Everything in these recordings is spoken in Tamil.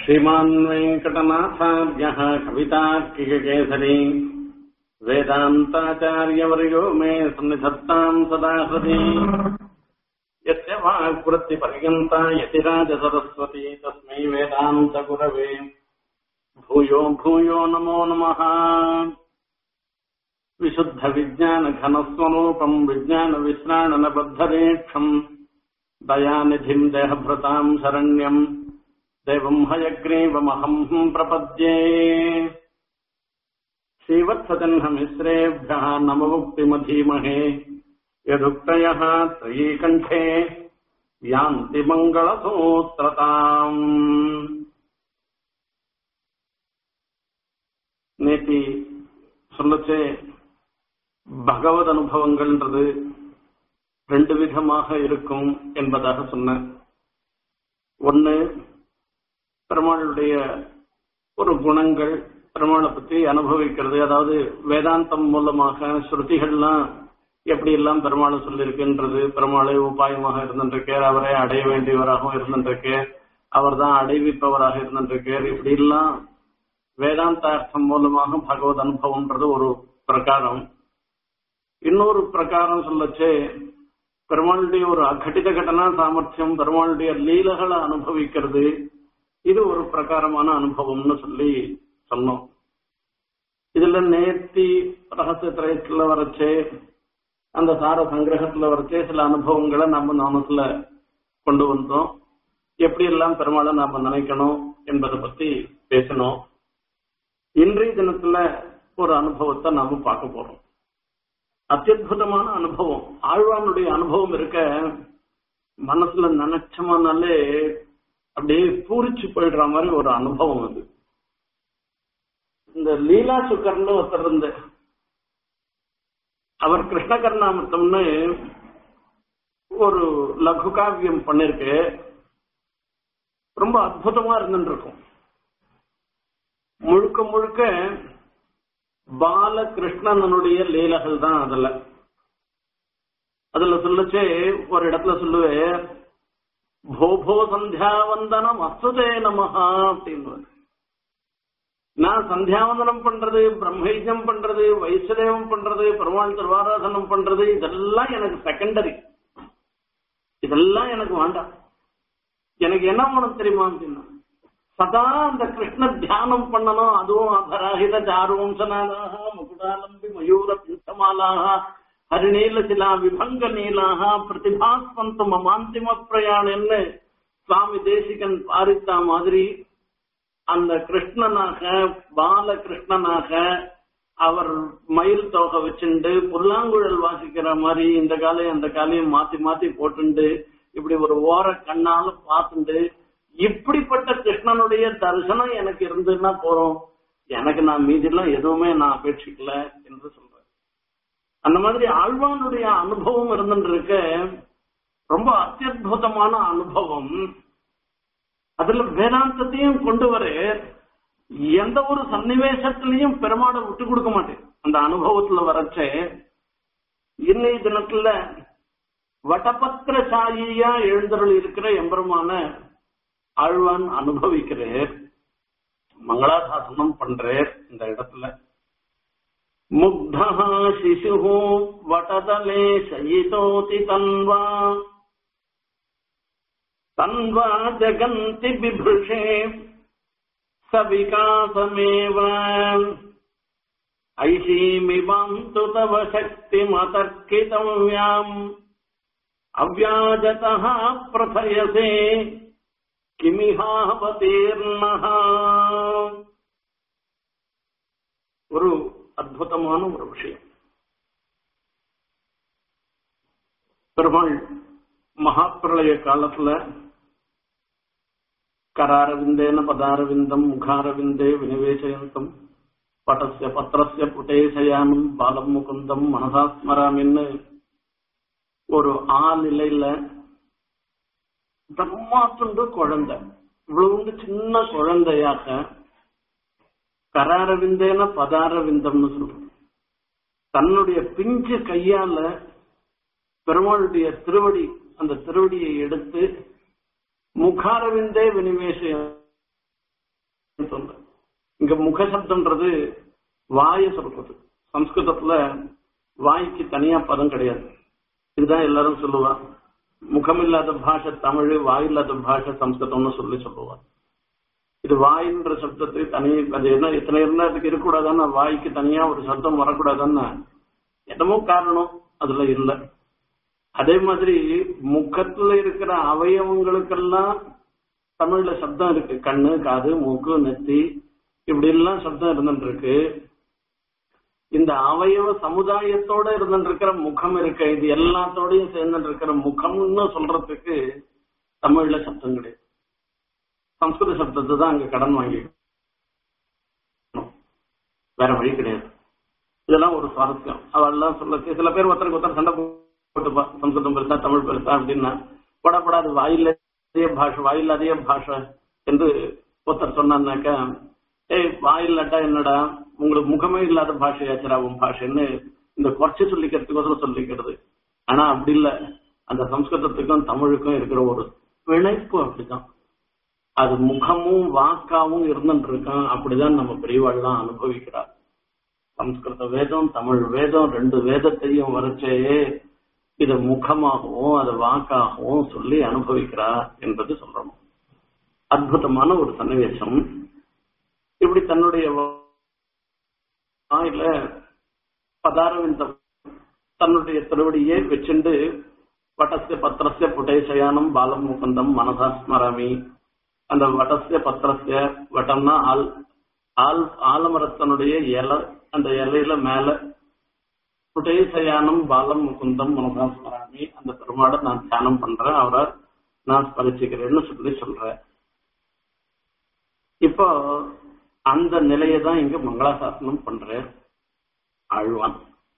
श्रीमान् वेङ्कटनाथार्यः कवितार्किककेसरी वेदान्ताचार्यवर्यो मे सन्निधत्ताम् सदा हृदि यस्य वाक्वृत्तिपर्यन्ता यतिराजसरस्वती तस्मै वेदान्तगुरवे भूयो भूयो नमो नमः विशुद्धविज्ञानघनस्वरूपम् विज्ञानविश्राणनबद्धरेक्षम् दयानिधिम् देहभृताम् शरण्यम् देवम् हयग्रीवमहम् प्रपद्ये श्रीवत्सजह्नमिश्रेभ्यः नममुक्तिमधीमहे यदुक्तयः त्रयीकण्ठे यान्ति मङ्गलसूत्रताम् நேத்தி சொல்லச்சே பகவத் அனுபவங்கள்ன்றது ரெண்டு விதமாக இருக்கும் என்பதாக சொன்னேன் ஒன்னு பெருமாளுடைய ஒரு குணங்கள் பெருமாளை பத்தி அனுபவிக்கிறது அதாவது வேதாந்தம் மூலமாக ஸ்ருதிகள்லாம் எப்படி எல்லாம் பெருமாளை சொல்லியிருக்குன்றது பெருமாளை உபாயமாக இருந்திருக்கார் அவரை அடைய வேண்டியவராகவும் இருந்திருக்கார் அவர் தான் அடைவிப்பவராக இருந்திருக்கார் இப்படி எல்லாம் வேதாந்தார்த்தம் மூலமாக பகவத் அனுபவம்ன்றது ஒரு பிரகாரம் இன்னொரு பிரகாரம் சொல்லச்சே பெருமாளுடைய ஒரு அகட்டித கடனா சாமர்த்தியம் பெருமாளுடைய லீலைகளை அனுபவிக்கிறது இது ஒரு பிரகாரமான அனுபவம்னு சொல்லி சொன்னோம் இதுல நேர்த்தி ரகசிய திரையத்துல வரைச்சே அந்த சார சங்கிரகத்துல வரைச்சே சில அனுபவங்களை நம்ம நாமத்துல கொண்டு வந்தோம் எப்படி எல்லாம் பெருமாளை நாம நினைக்கணும் என்பதை பத்தி பேசணும் இன்றைய தினத்துல ஒரு அனுபவத்தை நாம பார்க்க போறோம் அத்தியுதமான அனுபவம் ஆழ்வானுடைய அனுபவம் இருக்க மனசுல நினைச்சமானாலே அப்படியே பூரிச்சு போயிடுற மாதிரி ஒரு அனுபவம் அது இந்த லீலா சுக்கர்னு ஒருத்தர் இருந்த அவர் கிருஷ்ணகர்ணாமிர்தம்னு ஒரு லகு காவியம் பண்ணிருக்கு ரொம்ப அற்புதமா இருந்துட்டு இருக்கும் முழுக்க முழுக்க பாலகிருஷ்ணனுடைய லீலைகள் தான் அதுல அதுல சொல்லச்சே ஒரு இடத்துல சொல்லுவே போபோ சந்தியாவந்தனம் அசுதே நமஹா அப்படின்னு நான் சந்தியாவந்தனம் பண்றது பிரம்மயஜம் பண்றது வைசதேவம் பண்றது பெருமாள் திருவாராதனம் பண்றது இதெல்லாம் எனக்கு செகண்டரி இதெல்லாம் எனக்கு வேண்டாம் எனக்கு என்ன வேணும் தெரியுமா அப்படின்னா சதா அந்த கிருஷ்ண தியானம் பண்ணணும் அதுவும் அபராகித சாருவம்சனாக முகுடாலம்பி மயூர பிண்டமாலாக ஹரிநீல சிலா விபங்க நீலாக பிரதிபாஸ்வந்த மமாந்திம பிரயாணன்னு சுவாமி தேசிகன் பாரித்தா மாதிரி அந்த கிருஷ்ணனாக பால கிருஷ்ணனாக அவர் மயில் தொகை வச்சுண்டு புல்லாங்குழல் வாசிக்கிற மாதிரி இந்த காலையும் அந்த காலையும் மாத்தி மாத்தி போட்டுண்டு இப்படி ஒரு ஓர கண்ணால பார்த்துண்டு இப்படிப்பட்ட கிருஷ்ணனுடைய தரிசனம் எனக்கு இருந்ததுன்னா போறோம் எனக்கு நான் மீதிலாம் எதுவுமே நான் அபேட்சிக்கல என்று சொல்றேன் அந்த மாதிரி ஆழ்வானுடைய அனுபவம் இருந்துட்டு இருக்க ரொம்ப அத்தியுதமான அனுபவம் அதுல வேதாந்தத்தையும் கொண்டு வர எந்த ஒரு சன்னிவேசத்திலையும் பெருமாடை விட்டு கொடுக்க மாட்டேன் அந்த அனுபவத்துல வரச்சே இன்னைய தினத்துல வடபத்திர சாயியா எழுந்தருள் இருக்கிற எம்பெருமான ஆழ்வான் அனுபவிக்கிறேர் மங்களாசாசனம் பண்றேர் இந்த இடத்துல முக்தா சிசு வடதலே சயிதோதி தன்வா தன்வா ஜகந்தி பிபுஷே சவிகாசமேவ ஐஷீமிவாம் து தவ சக்தி மதர்க்கிதவ்யாம் அவ்யாஜதः பிரதயசே கிமிஹாவதீர்ணஹ ஒரு அற்புதமான ஒரு விஷயம் பெருமாள் மகாப்பிரளய காலத்துல கராரவிந்தேன பதாரவிந்தம் முகாரவிந்தே வினிவேசயந்தம் பட்டசிய பத்திரசிய புட்டேசயானம் பாலம் முகுந்தம் மனசாஸ்மராமின்னு ஒரு ஆநிலையில பிரம்மாத்துண்டு குழந்தை இவ்வளவு சின்ன குழந்தையாக கராரவிந்தேன பதாரவிந்தம்னு சொல்றோம் தன்னுடைய பிஞ்சு கையால பெருமாளுடைய திருவடி அந்த திருவடியை எடுத்து முகாரவிந்தே வினிவேசம் இங்க முக சப்தம்ன்றது வாய சொல்றது சம்ஸ்கிருதத்துல வாய்க்கு தனியா பதம் கிடையாது இதுதான் எல்லாரும் சொல்லுவா முகமில்லாத பாஷை தமிழ் வாயில்லாத பாஷை சம்ஸ்கிருதம்னு சொல்லி சொல்லுவா இது வாயின்ற சப்தத்துக்கு தனி அது என்ன இத்தனை இருந்தா அதுக்கு இருக்கக்கூடாதான்னா வாய்க்கு தனியா ஒரு சப்தம் வரக்கூடாதான்னா என்னமோ காரணம் அதுல இல்ல அதே மாதிரி முகத்துல இருக்கிற அவயவங்களுக்கெல்லாம் தமிழ்ல சப்தம் இருக்கு கண்ணு காது மூக்கு நெத்தி இப்படி எல்லாம் சப்தம் இருந்துட்டு இருக்கு இந்த அவயவ சமுதாயத்தோட இருந்துட்டு இருக்கிற முகம் இருக்கு இது எல்லாத்தோடையும் சேர்ந்துட்டு இருக்கிற முகம்னு சொல்றதுக்கு தமிழ்ல சப்தம் கிடையாது சம்ஸ்கிருத சப்தத்தை தான் அங்க கடன் வாங்கி வேற வழி கிடையாது இதெல்லாம் ஒரு சுவாரஸ்யம் அவெல்லாம் சொல்ல சில பேர் ஒருத்தருக்கு ஒருத்தர் சண்டை போட்டுப்பா சம்ஸ்கிருதம் பெருசா தமிழ் பெருசா அப்படின்னா படப்படாது வாயில்லாதே பாஷை வாயில்லாதே பாஷை என்று ஒருத்தர் சொன்னான்னாக்கா ஏய் வாயில்லாட்டா என்னடா உங்களுக்கு முகமே இல்லாத பாஷையாச்சுரா உன் பாஷைன்னு இந்த குறைச்சு சொல்லிக்கிறதுக்கோசரம் சொல்லிக்கிறது ஆனா அப்படி இல்ல அந்த சம்ஸ்கிருதத்துக்கும் தமிழுக்கும் இருக்கிற ஒரு பிணைப்பு அப்படிதான் அது முகமும் வாக்காவும் இருந்துட்டு இருக்கான் அப்படிதான் நம்ம பெரியவாள்லாம் அனுபவிக்கிறார் சம்ஸ்கிருத வேதம் தமிழ் வேதம் ரெண்டு வேதத்தையும் வரைச்சே இத முகமாகவும் அதை வாக்காகவும் சொல்லி அனுபவிக்கிறார் என்பது சொல்றோம் அற்புதமான ஒரு சன்னிவேசம் இப்படி தன்னுடைய வாயில பதாரவிந்தம் தன்னுடைய திருவடியே வச்சுண்டு வட்டசிய பத்திரசிய புட்டேசயானம் பாலம் முகுந்தம் மனதா ஸ்மராமி அந்த வடசிய பத்திரசிய வட்டம்னா ஆல் ஆல் ஆலமரத்தனுடைய இலை அந்த இலையில மேல புடேசயானம் பாலம் முகுந்தம் மனதா ஸ்மராமி அந்த பெருமாளை நான் தியானம் பண்றேன் அவரை நான் ஸ்மரிச்சுக்கிறேன்னு சொல்லி சொல்றேன் இப்போ அந்த நிலையை தான் இங்க மங்களாசாசனம் பண்ற ஆழ்வான்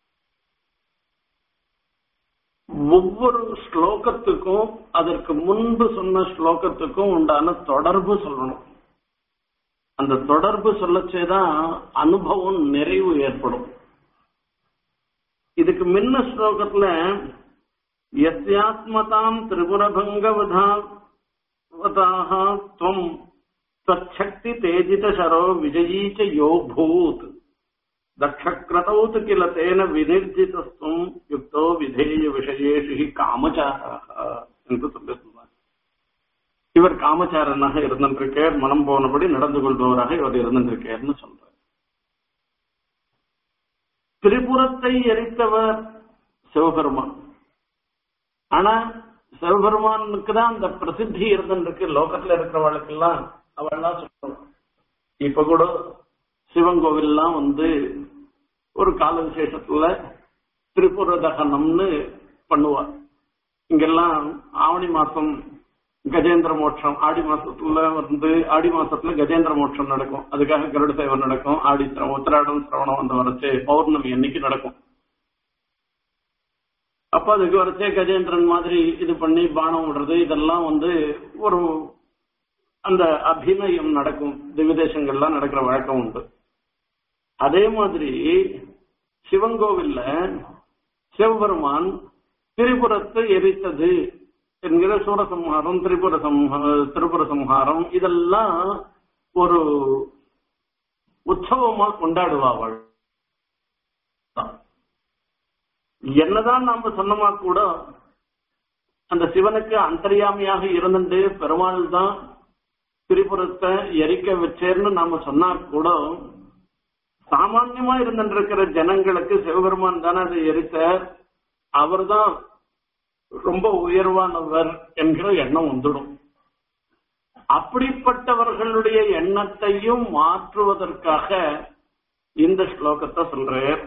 ஒவ்வொரு ஸ்லோகத்துக்கும் அதற்கு முன்பு சொன்ன ஸ்லோகத்துக்கும் உண்டான தொடர்பு சொல்லணும் அந்த தொடர்பு சொல்லச்சேதான் அனுபவம் நிறைவு ஏற்படும் இதுக்கு முன்ன ஸ்லோகத்துல எஸ்யாத்மதாம் திரிபுரபங்கவதாக துவம் त्वच्छक्ति तेजित शरो विजयी च यो भूत् दक्षक्रतौ तु किल तेन विनिर्जितस्त्वम् युक्तो विधेय விஷயேஷு ஹி காமச்சாராக என்று சொல்லி சொல்வார் இவர் காமச்சாரனாக இருந்திருக்கார் மனம் போனபடி நடந்து கொள்பவராக இவர் இருந்திருக்கார்னு சொல்றார் திரிபுரத்தை எரித்தவர் சிவபெருமான் ஆனா சிவபெருமானுக்கு தான் அந்த பிரசித்தி இருந்துருக்கு லோகத்துல இருக்கிறவர்களுக்கெல்லாம் அவெல்லாம் சொல்றோம் இப்ப கூட சிவன் கோவில்லாம் வந்து ஒரு கால விசேஷத்துல திரிபுர தகனம்னு பண்ணுவார் இங்கெல்லாம் ஆவணி மாசம் கஜேந்திர மோட்சம் ஆடி மாசத்துல வந்து ஆடி மாசத்துல கஜேந்திர மோட்சம் நடக்கும் அதுக்காக கருட சேவை நடக்கும் ஆடி சிரவம் உத்திராடம் சிரவணம் வந்து வரைச்சு பௌர்ணமி அன்னைக்கு நடக்கும் அப்ப அதுக்கு வரைச்சே கஜேந்திரன் மாதிரி இது பண்ணி பானம் விடுறது இதெல்லாம் வந்து ஒரு அந்த அபிநயம் நடக்கும் திவ்யதேசங்கள்லாம் நடக்கிற வழக்கம் உண்டு அதே மாதிரி சிவங்கோவில்ல சிவபெருமான் திரிபுரத்தை எரித்தது என்கிற சூரசம்ஹாரம் திரிபுர திரிபுர சம்ஹாரம் இதெல்லாம் ஒரு உற்சவமா கொண்டாடுவாள் என்னதான் நாம சொன்னமா கூட அந்த சிவனுக்கு அந்தரியாமையாக இருந்துட்டு பெருமாள் தான் திரிபுரத்தை எரிக்க வச்சேர்னு நாம சொன்னா கூட சாமான்யமா இருந்திருக்கிற ஜனங்களுக்கு சிவபெருமான் தானே அதை எரித்த அவர் தான் ரொம்ப உயர்வானவர் என்கிற எண்ணம் வந்துடும் அப்படிப்பட்டவர்களுடைய எண்ணத்தையும் மாற்றுவதற்காக இந்த ஸ்லோகத்தை சொல்றார்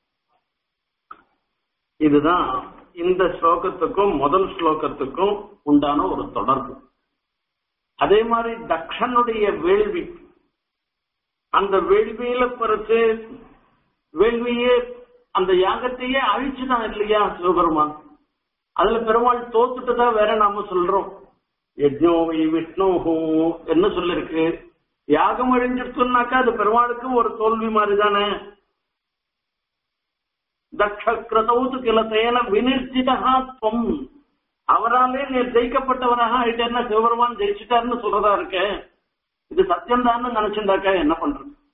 இதுதான் இந்த ஸ்லோகத்துக்கும் முதல் ஸ்லோகத்துக்கும் உண்டான ஒரு தொடர்பு அதே மாதிரி தக்ஷனுடைய வேள்வி அந்த வேள்வியில பறிச்சு வேள்வியே அந்த யாகத்தையே அழிச்சுதான் இல்லையா சிவபெருமான் அதுல பெருமாள் தோத்துட்டு தான் வேற நாம சொல்றோம் யஜ்னோவை விஷ்ணு என்ன சொல்லிருக்கு யாகம் அழிஞ்சிருச்சுனாக்கா அது பெருமாளுக்கு ஒரு தோல்வி மாதிரி தானே தக்ஷக்ரதௌது கிளத்தேன வினிர்ஜிதா துவம் அவராலே நீ ஜெயிக்கப்பட்டவராக ஆயிட்டேன்னா சிவபெருமான் ஜெயிச்சுட்டாருன்னு சொல்றதா இருக்க இது சத்தியம் தான் நினைச்சுட்டாக்கா என்ன பண்றது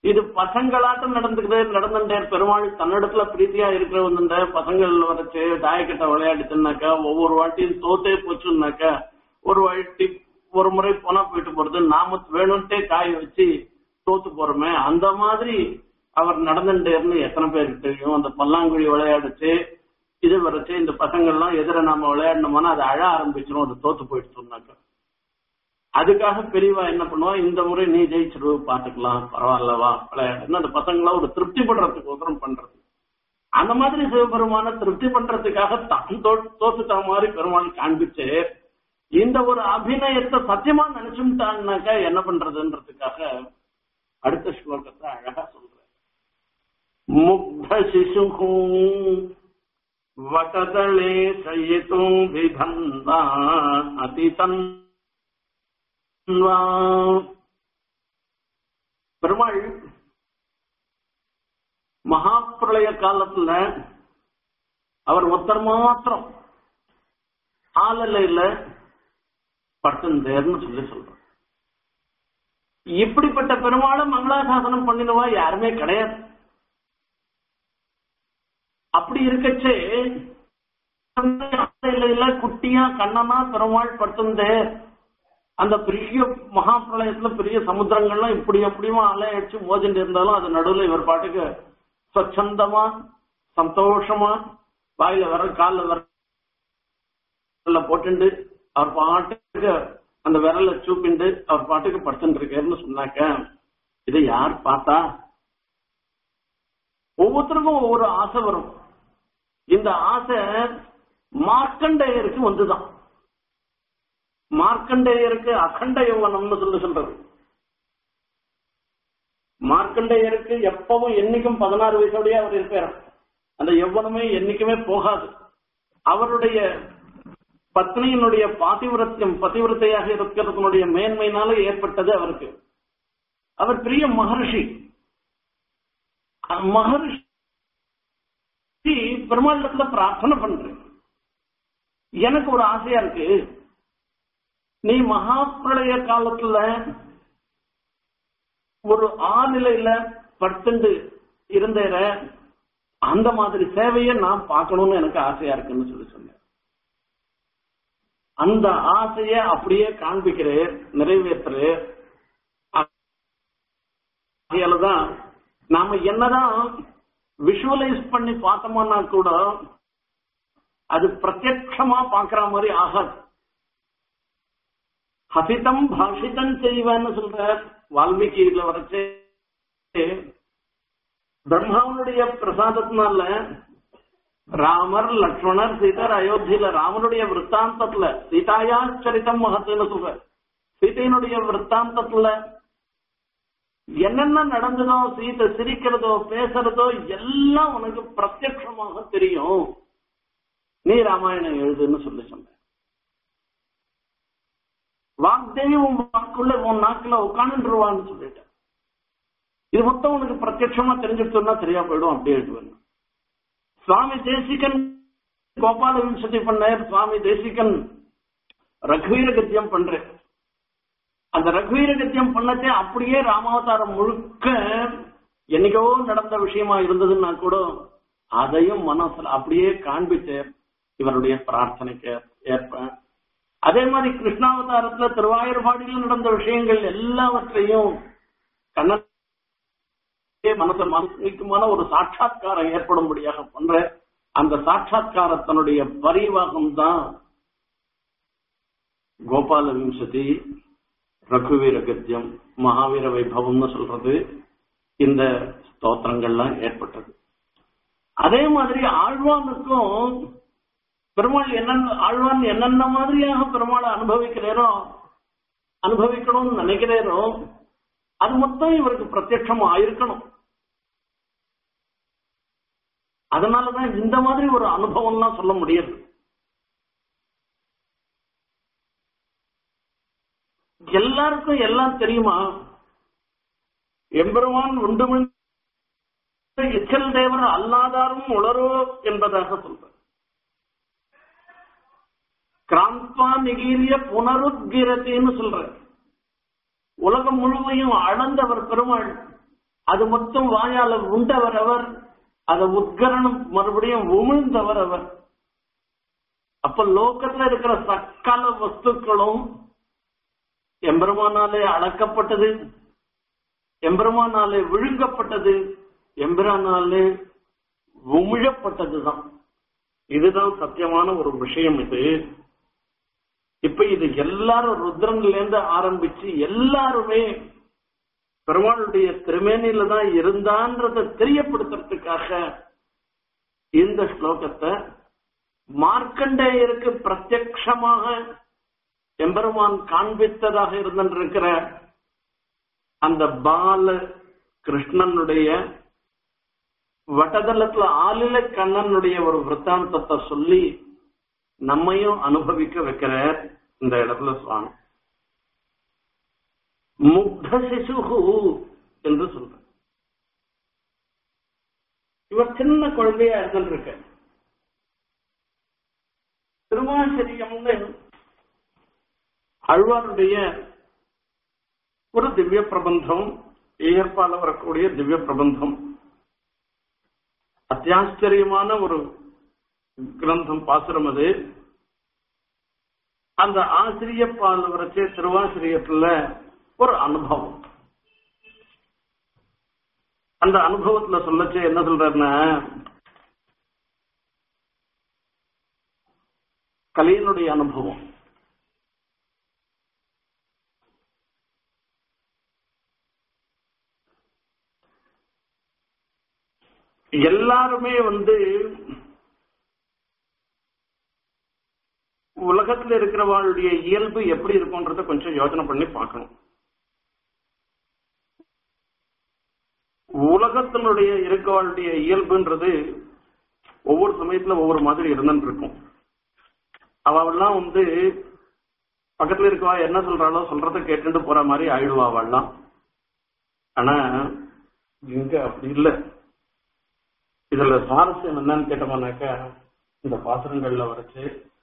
இது பசங்களாட்டம் நடந்துக்கிட்டே நடந்துட்டே பெருமாள் தன்னிடத்துல பிரீத்தியா இருக்கிறவங்க பசங்கள் வரைச்சு தாயக்கட்டை விளையாடிச்சுனாக்கா ஒவ்வொரு வாட்டியும் தோத்தே போச்சுன்னாக்கா ஒரு வாட்டி ஒரு முறை போனா போயிட்டு போறது நாம வேணும்ட்டே காய வச்சு தோத்து போறோமே அந்த மாதிரி அவர் நடந்துட்டேர்னு எத்தனை பேருக்கு தெரியும் அந்த பல்லாங்குழி விளையாடுச்சு இது வரைச்சு இந்த பசங்கள்லாம் எதிர நாம விளையாடணுமோனா அது அழ ஆரம்பிச்சிடும் அது தோத்து போயிடுச்சுனாக்கா அதுக்காக பெரியவா என்ன பண்ணுவா இந்த முறை நீ ஜெயிச்சிரு பாத்துக்கலாம் பரவாயில்லவா விளையாடுன்னு அந்த பசங்களாம் ஒரு திருப்தி பண்றதுக்கு உதரம் பண்றது அந்த மாதிரி சிவபெருமான திருப்தி பண்றதுக்காக தான் தோத்துட்ட மாதிரி பெருமாள் காண்பிச்சு இந்த ஒரு அபிநயத்தை சத்தியமா நினைச்சுட்டான்னாக்கா என்ன பண்றதுன்றதுக்காக அடுத்த ஸ்லோகத்தை அழகா சொல்ற முக்த சிசு வட்டதளே சயித்தும் விதந்தா அதிதன் பெருமாள் மகாப்பிரளய காலத்துல அவர் ஒருத்தர் மாத்திரம் ஆலலையில படுத்திருந்தேர்னு சொல்லி சொல்றார் இப்படிப்பட்ட பெருமாளை மங்களாசாசனம் பண்ணினவா யாருமே கிடையாது அப்படி இருக்கச்சே குட்டியா கண்ணனா பெருமாள் படுத்திருந்தே அந்த பெரிய மகாபிரளயத்துல பெரிய சமுத்திரங்கள்லாம் இப்படி அப்படியுமா அலை அடிச்சு மோதிட்டு இருந்தாலும் அது நடுவுல இவர் பாட்டுக்கு ஸ்வச்சந்தமா சந்தோஷமா வாயில வர காலில் வர போட்டுண்டு அவர் பாட்டுக்கு அந்த விரல சூப்பிண்டு அவர் பாட்டுக்கு படுத்துட்டு இருக்காருன்னு சொன்னாக்க இதை யார் பார்த்தா ஒவ்வொருத்தருக்கும் ஒவ்வொரு ஆசை வரும் இந்த ஆசை மார்க்கண்டேயருக்கு வந்துதான் மார்க்கண்டேயருக்கு அகண்ட யௌவனம்னு சொல்லி சொல்றது மார்க்கண்டேயருக்கு எப்பவும் என்னைக்கும் பதினாறு வயசோடய அவர் இருப்பார் அந்த யௌவனமே என்னைக்குமே போகாது அவருடைய பத்னியினுடைய பாதிவிரத்தியம் பதிவிரத்தையாக இருக்கிறதுனுடைய மேன்மையினால ஏற்பட்டது அவருக்கு அவர் பெரிய மகர்ஷி மகர்ஷி பெருமாளிடத்துல பிரார்த்தனை பண்றேன் எனக்கு ஒரு ஆசையா இருக்கு நீ மகாபிரளய காலத்துல ஒரு ஆநிலையில படுத்துண்டு இருந்தேற அந்த மாதிரி சேவையை நான் பார்க்கணும்னு எனக்கு ஆசையா இருக்குன்னு சொல்லி சொன்னேன் அந்த ஆசைய அப்படியே காண்பிக்கிறேன் நிறைவேற்றுறேன் தான் நாம என்னதான் விஷுவலைஸ் பண்ணி பார்த்தோம்னா கூட அது பிரத்யட்சமா பாக்குற மாதிரி ஆகாது ஹசிதம் பாஷிதம் செய்வேன்னு சொல்ற வால்மீகியில வரைச்சு பிரம்மாவனுடைய பிரசாதத்தினால ராமர் லக்ஷ்மணர் சீதர் அயோத்தியில ராமனுடைய விற்த்தாந்தத்துல சீதாயா சரித்தம் மகத்துன்னு சொல்ற சீதையினுடைய விற்த்தாந்தத்துல என்னென்ன நடந்ததோ சீதை சிரிக்கிறதோ பேசுறதோ எல்லாம் உனக்கு பிரத்யட்சமாக தெரியும் நீ ராமாயணம் எழுதுன்னு சொல்லி சொன்ன வாக்தேவி உன் வாக்குள்ள உன் நாக்குல உட்காந்துருவான்னு சொல்லிட்டேன் இது மொத்தம் உனக்கு பிரத்யட்சமா தெரிஞ்சுட்டோம்னா சரியா போயிடும் அப்படியே எழுதுவேன் சுவாமி தேசிகன் கோபால விம்சதி பண்ணார் சுவாமி தேசிகன் ரகுவீர கத்தியம் பண்றேன் அந்த ரகுவீர கத்தியம் பண்ணச்சே அப்படியே ராமாவதாரம் முழுக்க என்னைக்கோ நடந்த விஷயமா இருந்ததுன்னா கூட அதையும் மனசுல அப்படியே காண்பிச்சு இவருடைய பிரார்த்தனைக்கு ஏற்ப அதே மாதிரி கிருஷ்ணாவதாரத்துல திருவாயூர்பாடியில் நடந்த விஷயங்கள் எல்லாவற்றையும் கண்ண மனச மனசுக்குமான ஒரு சாட்சா்காரம் ஏற்படும்படியாக பண்ற அந்த சாட்சா்காரத்தினுடைய பரிவாகம் தான் கோபால விம்சதி ரகுவீர கத்தியம் மகாவீர வைபவம்னு சொல்றது இந்த ஸ்தோத்திரங்கள்லாம் ஏற்பட்டது அதே மாதிரி ஆழ்வானுக்கும் பெருமாள் என்னென்ன ஆழ்வான் என்னென்ன மாதிரியாக பெருமாளை அனுபவிக்கிறேனோ அனுபவிக்கணும்னு நினைக்கிறேனோ அது மொத்தம் இவருக்கு பிரத்யட்சமா இருக்கணும் அதனாலதான் இந்த மாதிரி ஒரு அனுபவம்லாம் சொல்ல முடியாது எல்லாருக்கும் எல்லாம் தெரியுமா எம்பெருமான் உண்டுமிழ் எச்சல் தேவர் அல்லாதாரும் உளரோ என்பதாக சொல்ற கிராந்தா நிகீரிய புனருத்கிரத்தின்னு சொல்ற உலகம் முழுமையும் அளந்தவர் பெருமாள் அது மொத்தம் வாயால உண்டவர் அவர் அதை உத்கரணம் மறுபடியும் உமிழ்ந்தவர் அவர் அப்ப லோகத்துல இருக்கிற சக்கால வஸ்துக்களும் எம்பெருமானாலே அளக்கப்பட்டது எம்பெருமானாலே விழுங்கப்பட்டது எம்பெருமானாலே உமிழப்பட்டதுதான் இதுதான் சத்தியமான ஒரு விஷயம் இது இப்ப இது எல்லாரும் ருத்ரன்ல இருந்து ஆரம்பிச்சு எல்லாருமே பெருமாளுடைய திருமேனியில தான் இருந்தான்றத தெரியப்படுத்துறதுக்காக இந்த ஸ்லோகத்தை மார்க்கண்டேயருக்கு பிரத்யக்ஷமாக எம்பெருமான் காண்பித்ததாக இருந்திருக்கிற அந்த பால கிருஷ்ணனுடைய வட்டதளத்துல ஆளில கண்ணனுடைய ஒரு விற்த்தாந்தத்தை சொல்லி நம்மையும் அனுபவிக்க வைக்கிறார் இந்த இடத்துல சுவாமி முக்த சிசுகு என்று சொல்ற இவர் சின்ன குழந்தையா இருந்திருக்க திருமாசிரியம்னு அழ்வாருடைய ஒரு திவ்ய பிரபந்தம் ஏற்பால வரக்கூடிய திவ்ய பிரபந்தம் அத்தியாச்சரியமான ஒரு கிரந்தம் பாசுரம் அது அந்த ஆசிரிய பால் வரைச்சே திருவாசிரியத்துல ஒரு அனுபவம் அந்த அனுபவத்துல சொல்லச்சு என்ன சொல்றாருன்னா கலையினுடைய அனுபவம் எல்லாருமே வந்து உலகத்துல இருக்கிறவாளுடைய இயல்பு எப்படி இருக்கும்ன்றத கொஞ்சம் யோசனை பண்ணி பார்க்கணும் உலகத்தினுடைய இருக்கவாளுடைய இயல்புன்றது ஒவ்வொரு சமயத்துல ஒவ்வொரு மாதிரி இருந்துட்டு இருக்கும் அவெல்லாம் வந்து பக்கத்துல இருக்கவா என்ன சொல்றாளோ சொல்றத கேட்டுட்டு போற மாதிரி ஆயிடுவா அவள்லாம் ஆனா இங்க அப்படி இல்லை இதுல சுவாரஸ்யம் என்னன்னு கேட்டோம்னாக்கா இந்த பாசுரங்கள்ல வரைச்சு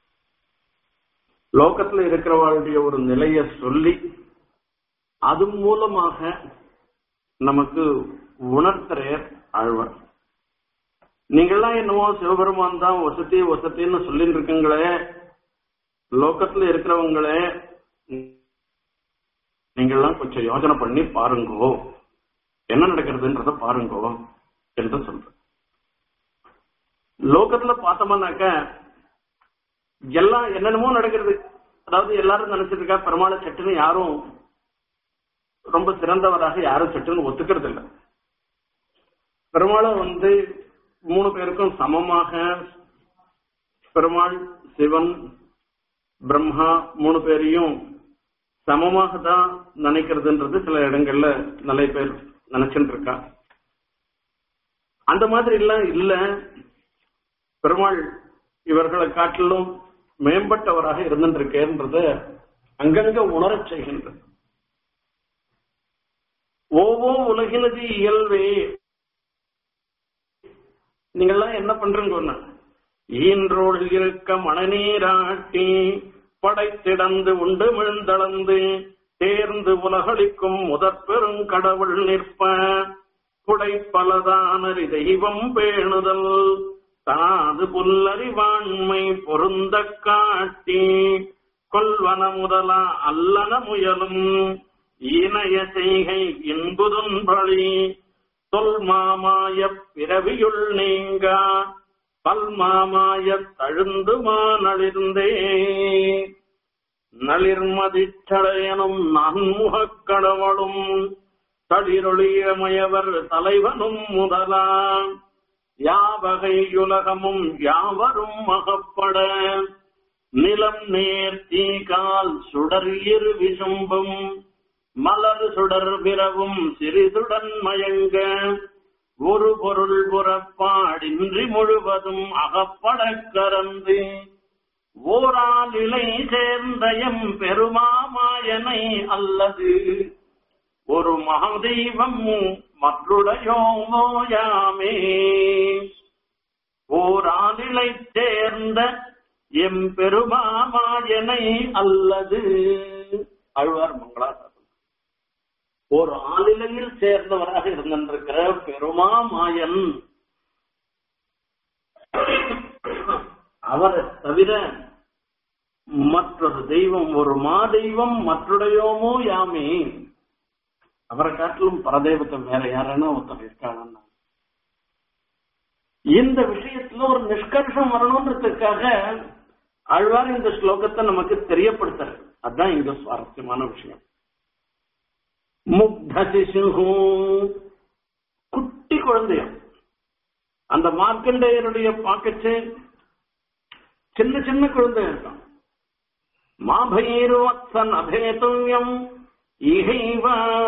லோகத்துல இருக்கிறவளுடைய ஒரு நிலைய சொல்லி அது மூலமாக நமக்கு உணர்த்துறையர் ஆழ்வார் நீங்கெல்லாம் என்னவோ சிவபெருமான் தான் வசதி வசத்தின்னு சொல்லிட்டு இருக்கீங்களே லோகத்துல இருக்கிறவங்களே நீங்கெல்லாம் கொஞ்சம் யோசனை பண்ணி பாருங்கோ என்ன நடக்கிறதுன்றத பாருங்கோ என்று சொல்ற லோகத்துல பார்த்தோம்னாக்க எல்லாம் என்னென்னமோ நடக்கிறது அதாவது எல்லாரும் நினைச்சிட்டு இருக்கா பெருமாளை சட்டுன்னு யாரும் ரொம்ப சிறந்தவராக யாரும் சட்டுன்னு ஒத்துக்கிறது இல்லை பெருமாளை வந்து மூணு பேருக்கும் சமமாக பெருமாள் சிவன் பிரம்மா மூணு பேரையும் சமமாக தான் நினைக்கிறதுன்றது சில இடங்கள்ல நிறைய பேர் நினைச்சுட்டு இருக்கா அந்த மாதிரி எல்லாம் இல்ல பெருமாள் இவர்களை காட்டிலும் மேம்பட்டவராக இருந்திருக்கேன்றத அங்கங்க உணரச் செய்கின்றது ஓவோ உலகினது இயல்பே நீங்கெல்லாம் என்ன பண்றீங்க ஈன்றோள் இருக்க மணநீராட்டி படைத்திடந்து உண்டு மிழ்ந்தளந்து தேர்ந்து உலகளிக்கும் முதற் பெருங்கடவுள் நிற்ப புடை பலதானறி தெய்வம் பேணுதல் தாது புல்லறிவாண்மை பொருந்த காட்டி கொல்வன முதலா அல்லன முயலும் இணைய செய்கை இன்புதுன்பழி தொல் மாமாய பிறவியுள் நீங்க பல்மாமாய தழுந்துமா நளிர்ந்தே நளிர்மதிச்சடையனும் நான்முகக் கடவுளும் தளிரொளியமயவர் தலைவனும் முதலா யாவகையுலகமும் யாவரும் மகப்பட நிலம் நேர் தீகால் சுடர் இரு விசும்பும் மலர் சுடர் விரவும் சிறிதுடன் மயங்க ஒரு பொருள் புறப்பாடின்றி முழுவதும் அகப்படக் கறந்து ஓரால் இலை சேர்ந்த எம் பெருமாமாயனை அல்லது ஒரு மகாதெய்வம் மற்றுடையோயாமே ஓராலிலை சேர்ந்த எம் பெருமாமாயனை அல்லது அழ்வார் மங்களாசாசனம் ஒரு ஆளிலையில் சேர்ந்தவராக இருந்திருக்கிற பெருமா மாயன் அவரை தவிர மற்றொரு தெய்வம் ஒரு மா தெய்வம் மற்றுடையோமோ யாமே அவரை காட்டிலும் பரதேவத்தை வேற யாருன்னா ஒருத்தர் இருக்காங்கன்னா இந்த விஷயத்துல ஒரு நிஷ்கர்ஷம் வரணுன்றதுக்காக ஆழ்வார் இந்த ஸ்லோகத்தை நமக்கு தெரியப்படுத்துறது அதுதான் இங்க சுவாரஸ்யமான விஷயம் முக்த சிசு குட்டி குழந்தையம் அந்த மார்க்கண்டேயருடைய பாக்கச்சு சின்ன சின்ன குழந்தை இருக்கான் மாபைர்வத்சன் அபேதுல்யம் இகைவ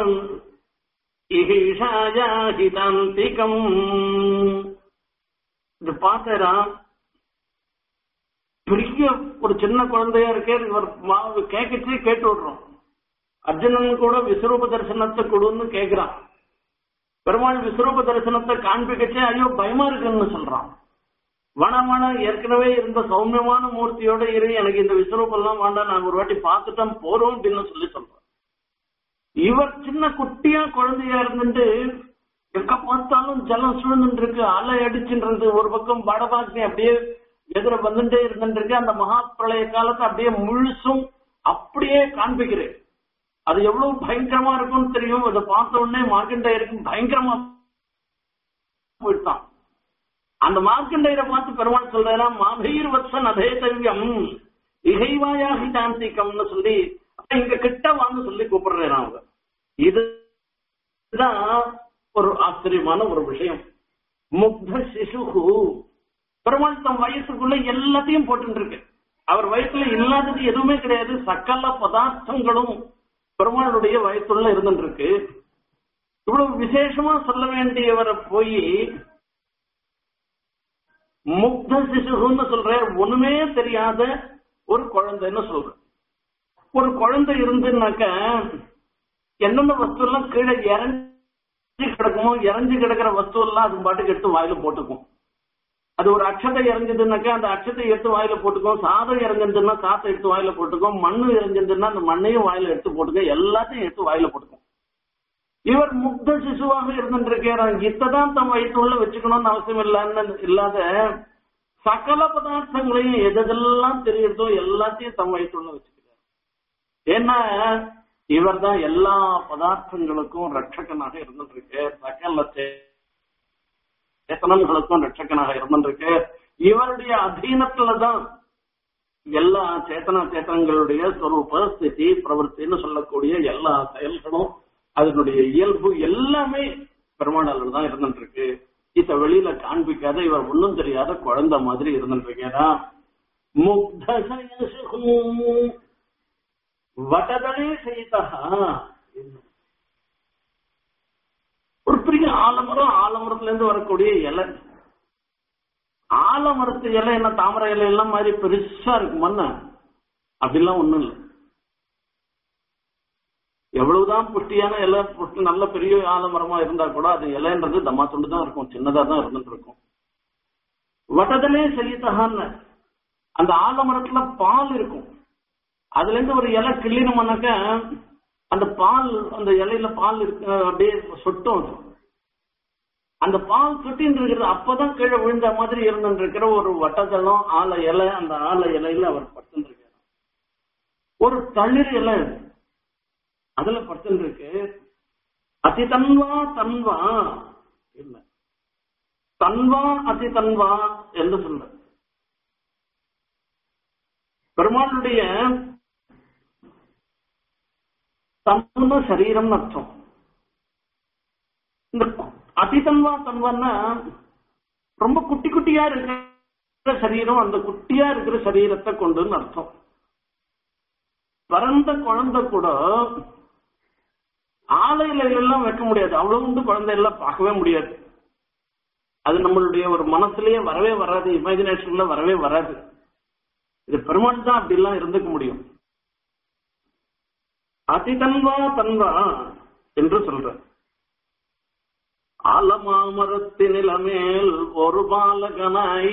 இகிஷாயாஹிதாந்திகம் இது பார்த்தா பெரிய ஒரு சின்ன குழந்தையா இருக்கே இவர் மாவு கேட்கச்சே கேட்டு விடுறோம் அர்ஜுனன் கூட விஸ்வரூப தரிசனத்தை கொடுன்னு கேக்குறான் பெருமாள் விஸ்வரூப தரிசனத்தை காண்பிக்கச்சே ஐயோ பயமா இருக்குன்னு சொல்றான் வனமான ஏற்கனவே இருந்த சௌமியமான மூர்த்தியோட இரு எனக்கு இந்த விஸ்வரூபம் எல்லாம் வேண்டாம் நான் ஒரு வாட்டி பார்த்துட்டோம் போறோம் அப்படின்னு சொல்லி சொல்றேன் இவர் சின்ன குட்டியா குழந்தையா இருந்துட்டு எங்க பார்த்தாலும் ஜலம் சூழ்ந்துட்டு இருக்கு அலை அடிச்சுன்றது ஒரு பக்கம் வடபாக்னி அப்படியே எதிர வந்துட்டே இருந்துட்டு இருக்கு அந்த மகா பிரளய காலத்தை அப்படியே முழுசும் அப்படியே காண்பிக்கிறேன் அது எவ்வளவு பயங்கரமா இருக்கும்னு தெரியும் அதை பார்த்த உடனே மார்க்கண்டேயருக்கு பயங்கரமா போயிட்டான் அந்த மார்க்கண்டேயரை பார்த்து பெருமாள் சொல்றாரா மாபீர் வத்சன் அதேதவியம் இகைவாயாகி தாந்திகம்னு சொல்லி இங்க கிட்ட வாங்க சொல்லி கூப்பிடுறேன் அவங்க இதுதான் ஒரு ஆச்சரியமான ஒரு விஷயம் முக்த சிசுகு பெருமாள் தம் வயசுக்குள்ள எல்லாத்தையும் போட்டு இருக்கு அவர் வயசுல இல்லாதது எதுவுமே கிடையாது சகல பதார்த்தங்களும் பெருமாளுடைய வயசுள்ள இருந்துட்டு இருக்கு இவ்வளவு விசேஷமா சொல்ல வேண்டியவரை போய் முக்த சிசுகுன்னு சொல்ற ஒண்ணுமே தெரியாத ஒரு குழந்தைன்னு சொல்ற ஒரு குழந்தை இருந்துனாக்க எந்தெந்த வஸ்து எல்லாம் கீழே இறஞ்சி கிடக்குமோ இறஞ்சி கிடக்கிற வஸ்து எல்லாம் அது பாட்டுக்கு எடுத்து வாயில போட்டுக்கும் அது ஒரு அக்ஷதை இறங்குதுன்னாக்கா அந்த அக்ஷத்தை எடுத்து வாயில போட்டுக்கும் சாதம் இறங்குதுன்னா சாத்தை எடுத்து வாயில போட்டுக்கும் மண்ணு இறங்குதுன்னா அந்த மண்ணையும் வாயில எடுத்து போட்டுக்கும் எல்லாத்தையும் எடுத்து வாயில போட்டுக்கும் இவர் முக்த சிசுவாக இருந்துருக்கிறார் இத்ததான் தம் வயிற்றுள்ள வச்சுக்கணும்னு அவசியம் இல்லைன்னு இல்லாத சகல பதார்த்தங்களையும் எதெல்லாம் தெரியுறதோ எல்லாத்தையும் தம் வயிற்றுள்ள வச்சுக்கிறார் ஏன்னா இவர் தான் எல்லா பதார்த்தங்களுக்கும் ரட்சகனாக இருந்துருக்கு சகல சேத்தனங்களுக்கும் ரட்சகனாக இருந்திருக்கு இவருடைய அதீனத்துலதான் எல்லா சேத்தன சேத்தனங்களுடைய சொரூப ஸ்திதி பிரவருத்தின்னு சொல்லக்கூடிய எல்லா செயல்களும் அதனுடைய இயல்பு எல்லாமே பெருமானாளர் தான் இருந்துட்டு இருக்கு இத வெளியில காண்பிக்காத இவர் ஒன்னும் தெரியாத குழந்தை மாதிரி இருந்துட்டு இருக்கேனா முக்தசயசுகும் வடதலே செய்தா ஒரு பெரிய ஆலமரம் ஆலமரத்துல இருந்து வரக்கூடிய இலை ஆலமரத்து இலை என்ன தாமரை இலை எல்லாம் மாதிரி பெருசா இருக்கு மண்ண அப்படிலாம் ஒண்ணும் இல்லை எவ்வளவுதான் புஷ்டியான இலை புஷ்டி நல்ல பெரிய ஆலமரமா இருந்தா கூட அது இலைன்றது தம்மா துண்டு தான் இருக்கும் சின்னதா தான் இருந்துட்டு இருக்கும் வட்டத்திலே செய்யத்தகான்னு அந்த ஆலமரத்துல பால் இருக்கும் அதுல இருந்து ஒரு இலை கிள்ளினோம்னாக்க அந்த பால் அந்த இலையில பால் இருக்கு அப்படியே சொட்டும் அது. அந்த பால் சொட்டின்னு இருக்கிறது அப்பதான் கீழே விழுந்த மாதிரி இருந்துட்டு இருக்கிற ஒரு வட்டத்தளம் ஆல இலை அந்த ஆல இலையில அவர் படுத்துட்டு இருக்காரு ஒரு தளிர் இலை அது. அதுல படுத்துட்டு இருக்கு அதி தன்வா தன்வா இல்ல தன்வா அதி தன்வா என்று சொல்ற பெருமாளுடைய தன்ன சரீரம் அர்த்தம் இந்த அதிதன்வா தன்வான்னா ரொம்ப குட்டி குட்டியா இருக்கிற சரீரம் அந்த குட்டியா இருக்கிற சரீரத்தை கொண்டுன்னு அர்த்தம் பிறந்த குழந்தை கூட ஆலையில எல்லாம் வைக்க முடியாது அவ்வளவு உண்டு குழந்தை எல்லாம் பார்க்கவே முடியாது அது நம்மளுடைய ஒரு மனசுலயே வரவே வராது இமேஜினேஷன்ல வரவே வராது இது பெருமாள் தான் அப்படி எல்லாம் இருந்துக்க முடியும் அதிதன்வா தன்வா என்று சொல்ற ஆலமாமரத்தினிலமேல் ஒரு பாலகனாய்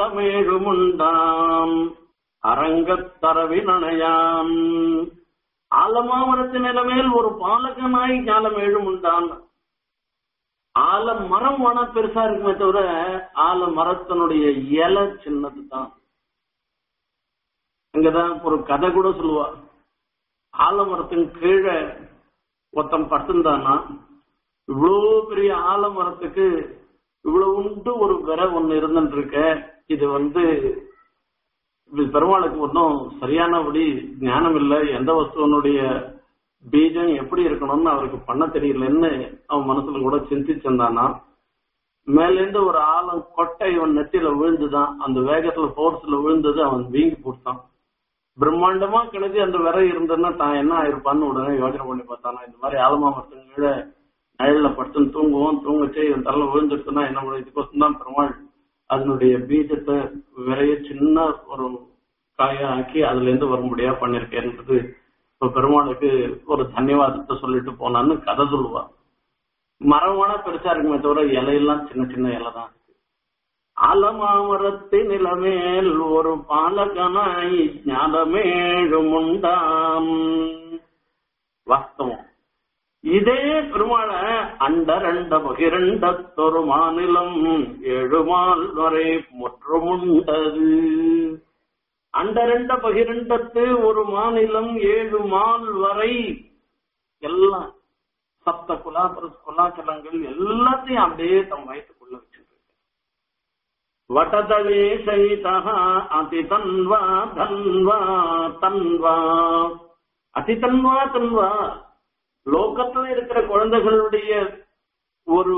ஞாலமேழுமுண்டாம் அரங்கத்தரவினணையாம் ஆலமாமரத்து நிலமேல் ஒரு பாலகனாய் ஞானம் ஏழும் உண்டான் ஆல மரம் வேணா பெருசா இருக்குமே தவிர ஆல மரத்தினுடைய இலை சின்னது தான் அங்கதான் ஒரு கதை கூட சொல்லுவா ஆலமரத்தின் கீழே ஒருத்தன் படுத்திருந்தானா இவ்வளவு பெரிய ஆலமரத்துக்கு இவ்வளவு உண்டு ஒரு விரை ஒண்ணு இருந்துட்டு இருக்க இது வந்து இது பெருமாளுக்கு ஒன்றும் சரியானபடி ஞானம் இல்லை எந்த வஸ்துவனுடைய பீஜம் எப்படி இருக்கணும்னு அவருக்கு பண்ண தெரியலன்னு அவன் மனசுல கூட சிந்திச்சிருந்தானா மேலேருந்து ஒரு ஆழம் கொட்டை இவன் நெத்தியில விழுந்துதான் அந்த வேகத்துல போர்ஸ்ல விழுந்தது அவன் வீங்கி போட்டான் பிரம்மாண்டமா கிடச்சி அந்த விரை இருந்ததுன்னா தான் என்ன ஆயிருப்பான்னு உடனே யோசனை பண்ணி பார்த்தானா இந்த மாதிரி ஆலமா மரத்துங்கள நிழல்ல படுத்துன்னு தூங்குவோம் தூங்கச்சே இவன் தலை விழுந்துருச்சுன்னா என்ன பண்ண இதுக்கோசம் தான் பெருமாள் அதனுடைய பீஜத்தை விரைய சின்ன ஒரு காயா ஆக்கி அதுல இருந்து வரும்படியா பண்ணிருக்கேன்றது இப்ப பெருமாளுக்கு ஒரு தன்யவாதத்தை சொல்லிட்டு போனான்னு கதை சொல்லுவா மரமான பெருசா இருக்குமே தவிர இலையெல்லாம் சின்ன சின்ன இலை தான் இருக்கு ஆலமாமரத்து நிலமேல் ஒரு பாலகனாய் ஞானமேழும் உண்டாம் வாஸ்தவம் இதே பெருமாள அண்டரண்ட பகிரண்டத்தொரு மாநிலம் ஏழுமால் வரை முற்றுமுண்டது அண்டரண்ட பகிரண்டத்து ஒரு மாநிலம் ஏழு மால் வரை எல்லாம் சப்த குலாபர குலாச்சலங்கள் எல்லாத்தையும் அப்படியே தம் வயிற்றுக்குள்ள வச்சுட்டு வட்டதளே சைதா அதி தன்வா தன்வா தன்வா அதி தன்வா தன்வா லோகத்துல இருக்கிற குழந்தைகளுடைய ஒரு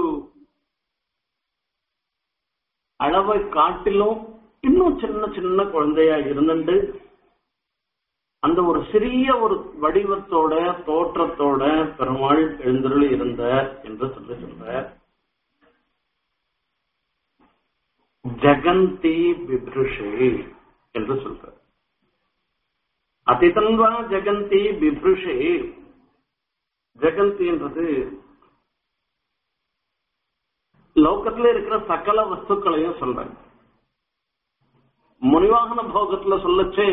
அளவை காட்டிலும் இன்னும் சின்ன சின்ன குழந்தையா இருந்துட்டு அந்த ஒரு சிறிய ஒரு வடிவத்தோட தோற்றத்தோட பெருமாள் எழுந்தருள் இருந்த என்று சொல்லி சொல்ற ஜெகந்தி பிப்ருஷே என்று சொல்ற அதிதன்வா ஜெகந்தி பிப்ருஷே ஜெகந்தின்றது லோகத்துல இருக்கிற சகல வஸ்துக்களையும் சொல்றேன் முனிவாகன போகத்துல சொல்லச்சே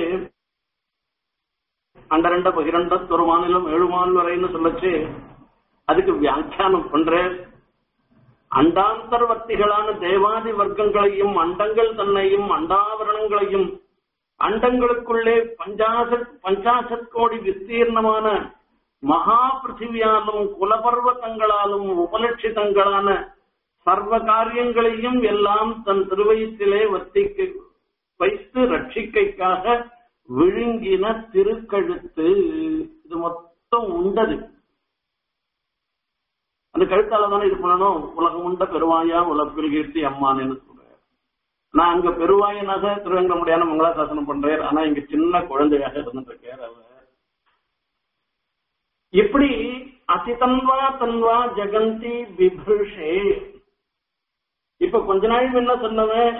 அண்டரண்ட பகிரண்ட ஒரு மாநிலம் ஏழு மாநிலம் வரைன்னு சொல்லச்சு அதுக்கு வியாக்கியானம் பண்ற அண்டாந்தர்வர்த்திகளான தேவாதி வர்க்கங்களையும் அண்டங்கள் தன்னையும் அண்டாவரணங்களையும் அண்டங்களுக்குள்ளே பஞ்சாசத் பஞ்சாசத் கோடி விஸ்தீர்ணமான மகா பிருத்திவியாலும் குலபர்வத்தங்களாலும் உபலட்சிதங்களான சர்வ காரியங்களையும் எல்லாம் தன் திருவயிற்றிலே வத்திக்கு வைத்து ரட்சிக்கைக்காக விழுங்கின திருக்கழுத்து இது மொத்தம் உண்டது அந்த கழுத்தால தானே இது பண்ணணும் உலகம் உண்ட பெருவாயா உலக கீர்த்தி அம்மான்னு சொல்றாரு நான் அங்க பெருவாயனாக திருவேங்கடமுடியான மங்களாசாசனம் பண்றார் ஆனா இங்க சின்ன குழந்தையாக இருந்துட்டு இருக்கார் அவர் இப்படி அதிதன்வா தன்வா ஜெகந்தி விபுஷே இப்ப கொஞ்ச நாள் என்ன சொன்னவன்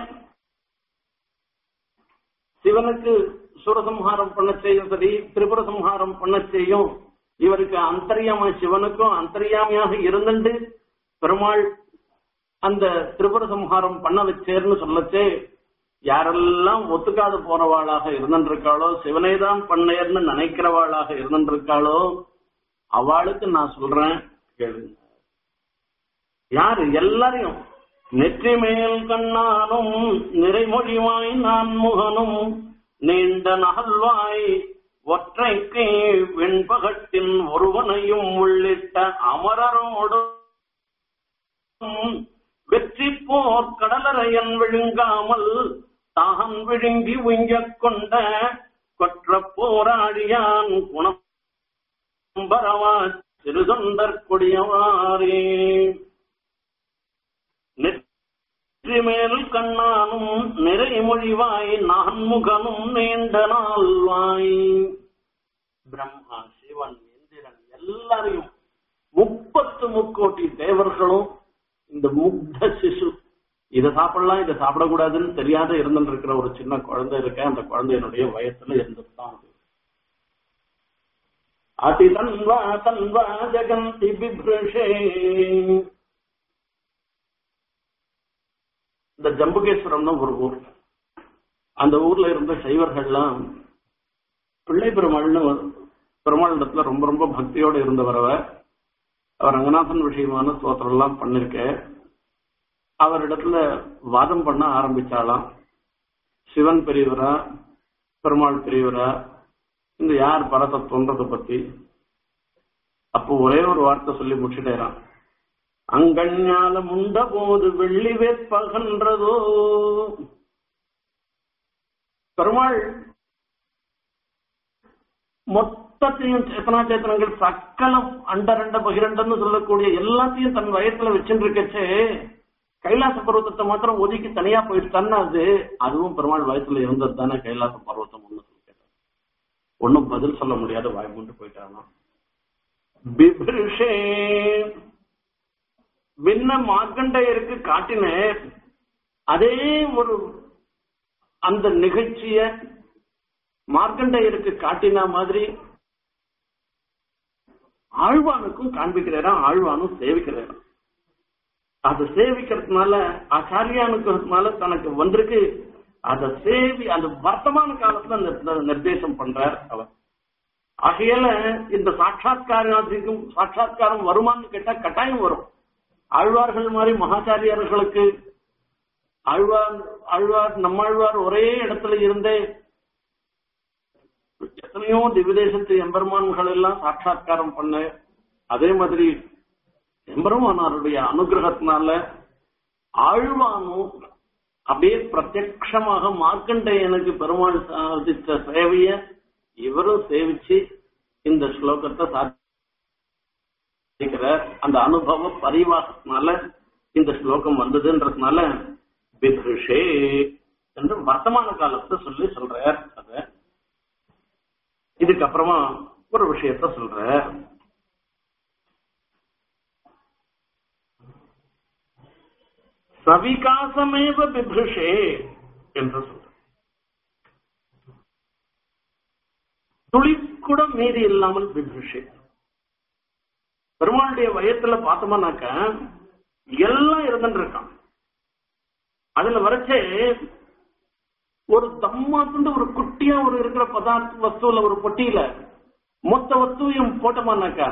சிவனுக்கு சூரசம்ஹாரம் பண்ண செய்யும் சரி திரிபுர சம்ஹாரம் பண்ண செய்யும் இவருக்கு அந்தரியாம சிவனுக்கும் அந்தரியாமையாக இருந்துட்டு பெருமாள் அந்த திரிபுர சம்ஹாரம் பண்ண வச்சேர்னு சொல்லச்சே யாரெல்லாம் ஒத்துக்காது போறவாளாக இருந்துருக்காளோ சிவனை தான் பண்ணேர்னு நினைக்கிறவாளாக இருந்துருக்காளோ அவளுக்கு நான் சொல்றேன் கேளுங்க யாரு எல்லாரையும் நெற்றி மேல் கண்ணானும் நிறைமொழிவாய் நான் முகனும் நீண்ட நகல்வாய் ஒற்றைக்கு வெண்பகத்தின் ஒருவனையும் உள்ளிட்ட அமரரோடு வெற்றி போர் கடலரையன் விழுங்காமல் தாகன் விழுங்கி உய்யக் கொண்ட கொற்ற போராடியான் குணம்பரவா சிறுதொண்டர் கொடியவாரே நெற்றி மேல் கண்ணானும் நிறைமொழிவாய் நான்முகனும் நீண்ட நாள்வாய் பிரம்மா சிவன் இந்திரன் எல்லாரையும் முப்பத்து முக்கோட்டி தேவர்களும் இந்த முக்த சிசு இதை சாப்பிடலாம் இதை சாப்பிடக்கூடாதுன்னு தெரியாத இருந்துட்டு இருக்கிற ஒரு சின்ன குழந்தை இருக்க அந்த குழந்தையினுடைய வயசுல இருந்துட்டு தான் அது அதி தன்வா தன்வா ஜெகந்தி பிப்ருஷே இந்த ஜம்புகேஸ்வரம்னு ஒரு ஊர் அந்த ஊர்ல இருந்த சைவர்கள்லாம் பிள்ளை பெருமாள்னு பெருமாள் இடத்துல ரொம்ப ரொம்ப பக்தியோடு இருந்தவர் அவர் அவர் ரங்கநாதன் விஷயமான ஸ்தோத்திரம் எல்லாம் பண்ணிருக்க அவரிடத்துல வாதம் பண்ண ஆரம்பிச்சாலாம் சிவன் பெரியவரா பெருமாள் பெரியவரா இந்த யார் பரதத்துவன்றதை பத்தி அப்போ ஒரே ஒரு வார்த்தை சொல்லி முடிச்சுட்டேறான் அங்கஞாலம் உண்ட போது வெள்ளி வேற்பகன்றதோ பெருமாள் மொத்தத்தையும் சேத்தனா சேத்தனங்கள் சக்கலம் அண்டரண்ட பகிரண்டன்னு சொல்லக்கூடிய எல்லாத்தையும் தன் வயத்துல வச்சுட்டு இருக்கச்சே கைலாச பர்வத்தத்தை மாத்திரம் ஒதுக்கி தனியா போயிட்டு தானே அது அதுவும் பெருமாள் வயசுல இருந்தது தானே கைலாச பர்வத்தம் ஒண்ணு சொல்லி கேட்டார் ஒன்னும் பதில் சொல்ல முடியாத வாய் மூண்டு போயிட்டாங்க பிபிருஷே விண்ண மார்க்கண்டையருக்கு காட்டின அதே ஒரு அந்த நிகழ்ச்சிய மார்க்கண்டையருக்கு காட்டின மாதிரி ஆழ்வானுக்கும் காண்பிக்கிறாராம் ஆழ்வானும் சேவிக்கிறாராம் அதை சேவிக்கிறதுனால ஆச்சாரியானுக்கிறதுனால தனக்கு வந்திருக்கு அதை சேவி அந்த வர்த்தமான காலத்துல நிர்- நிர்தேசம் பண்றார் அவர் ஆகையால இந்த சாட்சாத்காரத்துக்கும் சாட்சாத்காரம் வருமான்னு கேட்டா கட்டாயம் வரும் ஆழ்வார்கள் மாதிரி மகாச்சாரியர்களுக்கு ஆழ்வார் ஆழ்வார் நம்மாழ்வார் ஒரே இடத்துல இருந்தே எத்தனையோ திவ்யதேசத்து எம்பெருமான்கள் எல்லாம் சாட்சாத்காரம் பண்ண அதே மாதிரி எம்பெருமானாருடைய அனுகிரகத்தினால ஆழ்வானும் அப்படியே பிரத்யக்ஷமாக மார்க்கண்டேயனுக்கு பெருமாள் சாதித்த சேவைய இவரும் சேவிச்சு இந்த ஸ்லோகத்தை சாதிக்கிறார் அந்த அனுபவ பரிவாகத்தினால இந்த ஸ்லோகம் வந்ததுன்றதுனால பித்ருஷே என்று வர்த்தமான காலத்தை சொல்லி சொல்றார் அத இதுக்கப்புறமா ஒரு விஷயத்த சொல்ற சவிகாசமேவ பிபிருஷே என்று சொல்ற துளி கூட மீதி இல்லாமல் பிபிருஷே பெருமாளுடைய வயத்துல பார்த்தோம்னாக்க எல்லாம் இருந்துட்டு இருக்கான் அதுல வரைச்சே ஒரு தம்மாத்துண்டு ஒரு குட்டியா ஒரு இருக்கிற பதார்த்த வஸ்துல ஒரு பொட்டியில மொத்த வஸ்துவையும் போட்டோமானாக்கா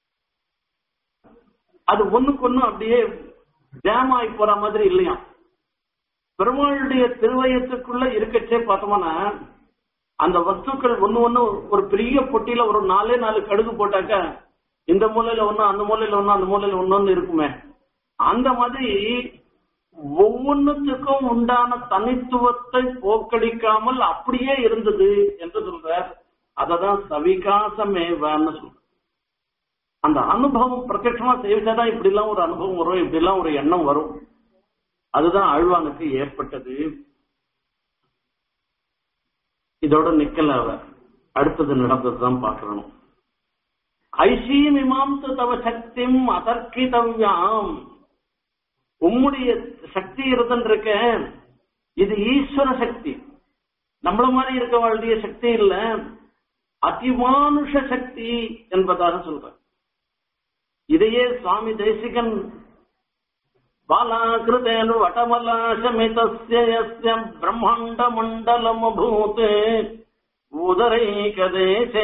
அது ஒண்ணுக்கு ஒண்ணு அப்படியே ஜாம் ஆகி போற மாதிரி இல்லையா பெருமாளுடைய திருவயத்துக்குள்ள இருக்கச்சே பார்த்தோம்னா அந்த வஸ்துக்கள் ஒண்ணு ஒண்ணு ஒரு பெரிய பொட்டியில ஒரு நாலே நாலு கடுகு போட்டாக்க இந்த மூலையில ஒண்ணு அந்த மூலையில ஒண்ணு அந்த மூலையில ஒண்ணு இருக்குமே அந்த மாதிரி ஒவ்வொன்னுத்துக்கும் உண்டான தனித்துவத்தை போக்கடிக்காமல் அப்படியே இருந்தது என்று சொல்றார் அததான் சவிகாசமேவன்னு சொல்ற அந்த அனுபவம் பிரத்யட்சமா சேவிச்சாதான் இப்படி எல்லாம் ஒரு அனுபவம் வரும் இப்படி எல்லாம் ஒரு எண்ணம் வரும் அதுதான் ஆழ்வானுக்கு ஏற்பட்டது இதோட நிக்கல அவ அடுத்தது நடந்ததுதான் பாக்கணும் ஐஷீம் இமாம் தவ சக்திம் அதர்க்கிதவ்யாம் உம்முடைய சக்தி இருக்க இது ஈஸ்வர சக்தி நம்மள மாதிரி இருக்க வேண்டிய சக்தி இல்ல அதிமானுஷ சக்தி என்பதாக சொல்ற இதையே சுவாமி தேசிகன் பாலாகிருதேனு வடமலாசமிதஸ்ய யஸ்ய பிரம்மாண்ட மண்டலமபூத் உதரைகதேசே